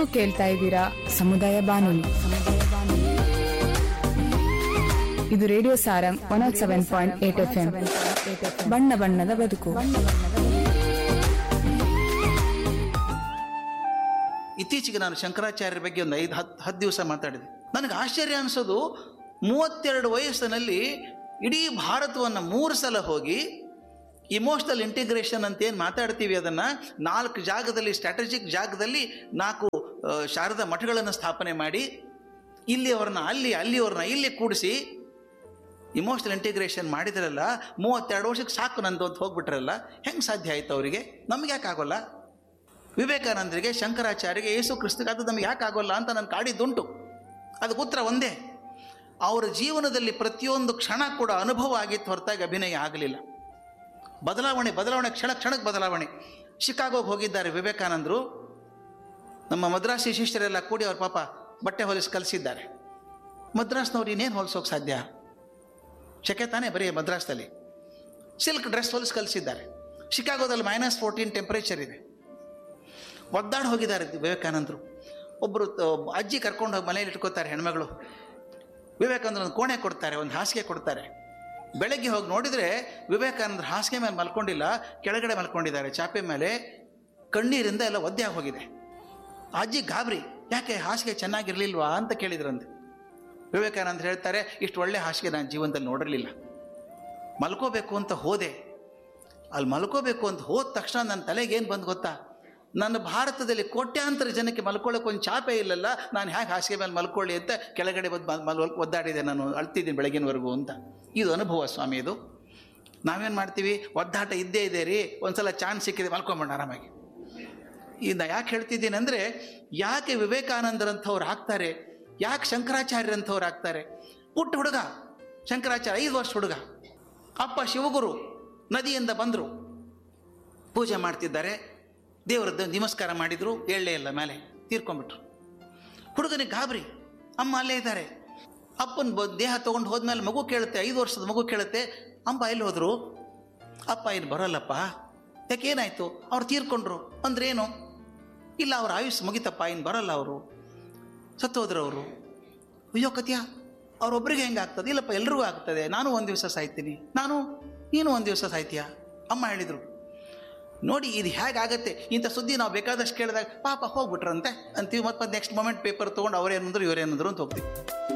ಕೇಳ್ತಾ ಇದ್ದೀರಾ ಸಮುದಾಯ ಬಾನುಲಿ ಇದು radio Sarang one nought seven point eight F M ಬಣ್ಣ ಬಣ್ಣದ ಬದುಕು ಇತ್ತೀಚೆಗೆ ನಾನು ಶಂಕರಾಚಾರ್ಯರ ಬಗ್ಗೆ ಒಂದು ಐದು ಹತ್ತು ಹತ್ತು ದಿವಸ ಮಾತಾಡಿದೆ ನನಗೆ ಆಶ್ಚರ್ಯ ಅನಿಸೋದು ಮೂವತ್ತೆರಡು ವಯಸ್ಸಿನಲ್ಲಿ ಇಡೀ ಭಾರತವನ್ನು ಮೂರು ಸಲ ಹೋಗಿ ಇಮೋಷನಲ್ ಇಂಟಿಗ್ರೇಷನ್ ಅಂತ ಏನು ಮಾತಾಡ್ತೀವಿ ಅದನ್ನು ನಾಲ್ಕು ಜಾಗದಲ್ಲಿ ಸ್ಟ್ರಾಟಜಿಕ್ ಜಾಗದಲ್ಲಿ ನಾಲ್ಕು ಆ, ಶಾರದಾ ಮಠಗಳನ್ನು ಸ್ಥಾಪನೆ ಮಾಡಿ ಇಲ್ಲಿ ಅವ್ರನ್ನ ಅಲ್ಲಿ ಅಲ್ಲಿ ಅವ್ರನ್ನ ಇಲ್ಲಿ ಕೂಡಿಸಿ ಇಮೋಷನಲ್ ಇಂಟಿಗ್ರೇಷನ್ ಮಾಡಿದ್ರಲ್ಲ ಮೂವತ್ತೆರಡು ವರ್ಷಕ್ಕೆ ಸಾಕು ನಂದು ಅಂತ ಹೋಗ್ಬಿಟ್ರಲ್ಲ ಹೆಂಗೆ ಸಾಧ್ಯ ಆಯ್ತು ಅವರಿಗೆ ನಮ್ಗೆ ಯಾಕೆ ಆಗೋಲ್ಲ ವಿವೇಕಾನಂದರಿಗೆ ಶಂಕರಾಚಾರ್ಯಗೆ ಯೇಸು ಕ್ರಿಸ್ತಗೆ ಅದು ನಮ್ಗೆ ಯಾಕೆ ಆಗೋಲ್ಲ ಅಂತ ನಾನು ಕಾಡಿದ್ದುಂಟು ಅದಕ್ಕೆ ಉತ್ತರ ಒಂದೇ ಅವರ ಜೀವನದಲ್ಲಿ ಪ್ರತಿಯೊಂದು ಕ್ಷಣ ಕೂಡ ಅನುಭವ ಆಗಿತ್ತು ಹೊರತಾಗಿ ಅಭಿನಯ ಆಗಲಿಲ್ಲ ಬದಲಾವಣೆ ಬದಲಾವಣೆ ಕ್ಷಣ ಕ್ಷಣಕ್ಕೆ ಬದಲಾವಣೆ ಶಿಕಾಗೋಗೆ ಹೋಗಿದ್ದಾರೆ ವಿವೇಕಾನಂದರು ನಮ್ಮ ಮದ್ರಾಸಿ ಶಿಷ್ಯರೆಲ್ಲ ಕೂಡಿ ಅವ್ರ ಪಾಪ ಬಟ್ಟೆ ಹೊಲಿಸಿ ಕಲಿಸಿದ್ದಾರೆ ಮದ್ರಾಸ್ನವ್ರು ಇನ್ನೇನು ಹೊಲಿಸೋಕೆ ಸಾಧ್ಯ ಶಕೆ ತಾನೇ ಬರೀ ಮದ್ರಾಸ್ದಲ್ಲಿ ಸಿಲ್ಕ್ ಡ್ರೆಸ್ ಹೊಲಿಸಿ ಕಲಿಸಿದ್ದಾರೆ ಶಿಕಾಗೋದಲ್ಲಿ ಮೈನಸ್ ಫೋರ್ಟೀನ್ ಟೆಂಪರೇಚರ್ ಇದೆ ಒದ್ದಾಡಿ ಹೋಗಿದ್ದಾರೆ ವಿವೇಕಾನಂದರು ಒಬ್ಬರು ಅಜ್ಜಿ ಕರ್ಕೊಂಡು ಹೋಗಿ ಮನೇಲಿ ಇಟ್ಕೋತಾರೆ ಹೆಣ್ಮಗಳು ವಿವೇಕಾನಂದ್ರ ಒಂದು ಕೋಣೆ ಕೊಡ್ತಾರೆ ಒಂದು ಹಾಸಿಗೆ ಕೊಡ್ತಾರೆ ಬೆಳಗ್ಗೆ ಹೋಗಿ ನೋಡಿದರೆ ವಿವೇಕಾನಂದ್ರ ಹಾಸಿಗೆ ಮೇಲೆ ಮಲ್ಕೊಂಡಿಲ್ಲ ಕೆಳಗಡೆ ಮಲ್ಕೊಂಡಿದ್ದಾರೆ ಚಾಪೆ ಮೇಲೆ ಕಣ್ಣೀರಿಂದ ಎಲ್ಲ ಒದ್ದೆ ಆಗಿ ಹೋಗಿದೆ ಆ ಅಜ್ಜಿ ಗಾಬರಿ ಯಾಕೆ ಹಾಸಿಗೆ ಚೆನ್ನಾಗಿರ್ಲಿಲ್ವಾ ಅಂತ ಕೇಳಿದ್ರಂತೆ ವಿವೇಕಾನಂದ ಹೇಳ್ತಾರೆ ಇಷ್ಟು ಒಳ್ಳೆ ಹಾಸಿಗೆ ನಾನು ಜೀವನದಲ್ಲಿ ನೋಡಿರಲಿಲ್ಲ ಮಲ್ಕೋಬೇಕು ಅಂತ ಹೋದೆ ಅಲ್ಲಿ ಮಲ್ಕೋಬೇಕು ಅಂತ ಹೋದ ತಕ್ಷಣ ನನ್ನ ತಲೆಗೆ ಏನು ಬಂದು ಗೊತ್ತಾ ನನ್ನ ಭಾರತದಲ್ಲಿ ಕೋಟ್ಯಾಂತರ ಜನಕ್ಕೆ ಮಲ್ಕೊಳ್ಳೋಕೆ ಒಂದು ಚಾಪೆ ಇಲ್ಲಲ್ಲ ನಾನು ಹೇಗೆ ಹಾಸಿಗೆ ಮೇಲೆ ಮಲ್ಕೊಳ್ಳಿ ಅಂತ ಕೆಳಗಡೆ ಬಂದು ಮಲ್- ಮಲ್ ಒದ್ದಾಡಿದೆ ನಾನು ಅಳ್ತಿದ್ದೀನಿ ಬೆಳಗಿನವರೆಗೂ ಅಂತ ಇದು ಅನುಭವ ಸ್ವಾಮಿ ಇದು ನಾವೇನು ಮಾಡ್ತೀವಿ ಒದ್ದಾಟ ಇದ್ದೇ ಇದೆ ರೀ ಒಂದ್ಸಲ ಚಾನ್ಸ್ ಸಿಕ್ಕಿದೆ ಮಲ್ಕೊಂಬೋಣ ಆರಾಮಾಗಿ ಇನ್ನು ಯಾಕೆ ಹೇಳ್ತಿದ್ದೀನಿ ಅಂದರೆ ಯಾಕೆ ವಿವೇಕಾನಂದರಂಥವ್ರು ಆಗ್ತಾರೆ ಯಾಕೆ ಶಂಕರಾಚಾರ್ಯರಂಥವ್ರು ಆಗ್ತಾರೆ ಪುಟ್ಟ ಹುಡುಗ ಶಂಕರಾಚಾರ್ಯ ಐದು ವರ್ಷ ಹುಡುಗ ಅಪ್ಪ ಶಿವಗುರು ನದಿಯಿಂದ ಬಂದರು ಪೂಜೆ ಮಾಡ್ತಿದ್ದಾರೆ ದೇವರದ್ದು ನಮಸ್ಕಾರ ಮಾಡಿದರು ಎಳ್ಳೆ ಇಲ್ಲ ಮೇಲೆ ತೀರ್ಕೊಂಡ್ಬಿಟ್ರು ಹುಡುಗನಿಗೆ ಗಾಬರಿ ಅಮ್ಮ ಅಲ್ಲೇ ಇದ್ದಾರೆ ಅಪ್ಪನ ಬ ದೇಹ ತೊಗೊಂಡು ಹೋದ್ಮೇಲೆ ಮಗು ಕೇಳುತ್ತೆ ಐದು ವರ್ಷದ ಮಗು ಕೇಳುತ್ತೆ ಅಮ್ಮ ಎಲ್ಲಿ ಹೋದರು ಅಪ್ಪ ಏನು ಬರೋಲ್ಲಪ್ಪ ಯಾಕೆ ಏನಾಯಿತು ಅವ್ರು ತೀರ್ಕೊಂಡ್ರು ಅಂದ್ರೇನು ಇಲ್ಲ ಅವ್ರ ಆಯುಷ್ ಮುಗಿತಪ್ಪ ಇನ್ನು ಬರಲ್ಲ ಅವರು ಸತ್ತೋದ್ರು ಅವರು ಅಯ್ಯೋ ಕತ್ಯ ಅವ್ರೊಬ್ರಿಗೆ ಹೆಂಗೆ ಆಗ್ತದೆ ಇಲ್ಲಪ್ಪ ಎಲ್ರಿಗೂ ಆಗ್ತದೆ ನಾನು ಒಂದು ದಿವಸ ಸಾಯ್ತೀನಿ ನಾನು ನೀನು ಒಂದು ದಿವಸ ಸಾಯ್ತೀಯ ಅಮ್ಮ ಹೇಳಿದರು ನೋಡಿ ಇದು ಹೇಗಾಗತ್ತೆ ಇಂಥ ಸುದ್ದಿ ನಾವು ಬೇಕಾದಷ್ಟು ಕೇಳಿದಾಗ ಪಾಪ ಹೋಗ್ಬಿಟ್ರಂತೆ ಅಂತೀವಿ ಮತ್ತೆ ನೆಕ್ಸ್ಟ್ ಮೊಮೆಂಟ್ ಪೇಪರ್ ತೊಗೊಂಡು ಅವ್ರೇನಂದ್ರು ಇವರೇನಂದ್ರು ಅಂತ ಹೋಗ್ತೀವಿ